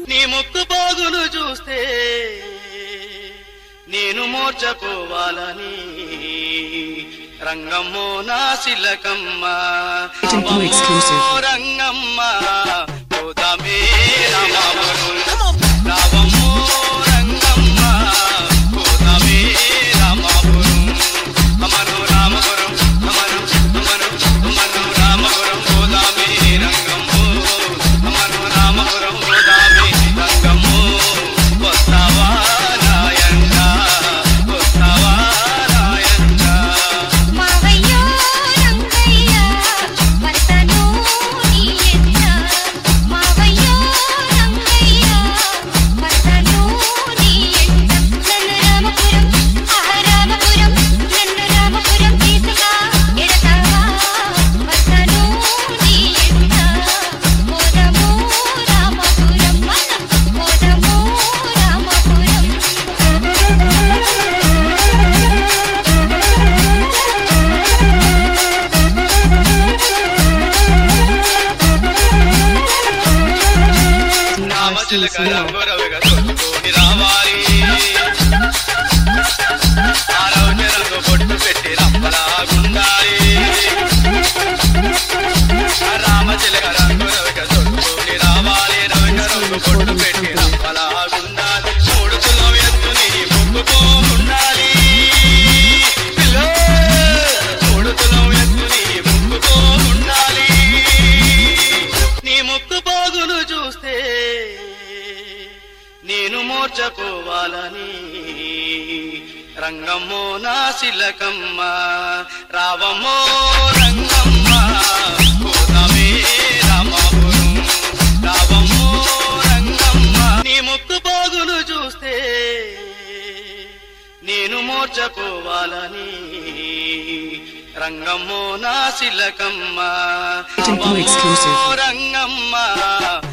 నీ ముక్కు బాగులు చూస్తే నేను మోర్చపోవాలని రంగమ్మో నా శిలకమ్మ Tempo exclusive. ఓ రంగమ్మ పోదామే రామాపురం రావమ్మో రంగమ్మ పోదామే రామాపురం అమను రామపురం అమను అమను అమను రామపురం పోదామే రంగమ్మో అమను రామపురం పోదామే రంగమ్మో వస్తావా నాయంట వస్తావా నాయంట మావయ్యో రంగయ్య వస్తను నీ ఎంట మావయ్యో రంగయ్య వస్తను నీ ఎంట నన్ను రామపురం ఆ రామపురం నన్ను రామపురం తీసుగా ఎడతావా వస్తను నీ ఎంట పోదము రామపురం మనం పోదము రామచిలక రంగురవిగ తొట్టుకొని రావాలి ఆరోగ్య రంగు బొట్టు పెట్టి రంపలాగుండాలి రామచిలక రంగురవిగ తొట్టుకొని రావాలి రవిక రంగు బొట్టు పెట్టి రంపలాగుండాలి మూడు తులం ఎత్తు నీ ముక్కుకోముండాలి పిల్లో, మూడు తులం ఎత్తు నీ ముక్కుకోముండాలి నీ ముక్కు బాగులు చూస్తే నేను మోర్చపోవాలని రంగమ్మో నా శిలకమ్మ రావమ్మో రంగమ్మ పోదామే రామాపురం రావమ్మో రంగమ్మ నీ ముక్కు బాగులు చూస్తే నేను మోర్చపోవాలని రంగమ్మో నా శిలకమ్మ Tempo exclusive. రంగమ్మ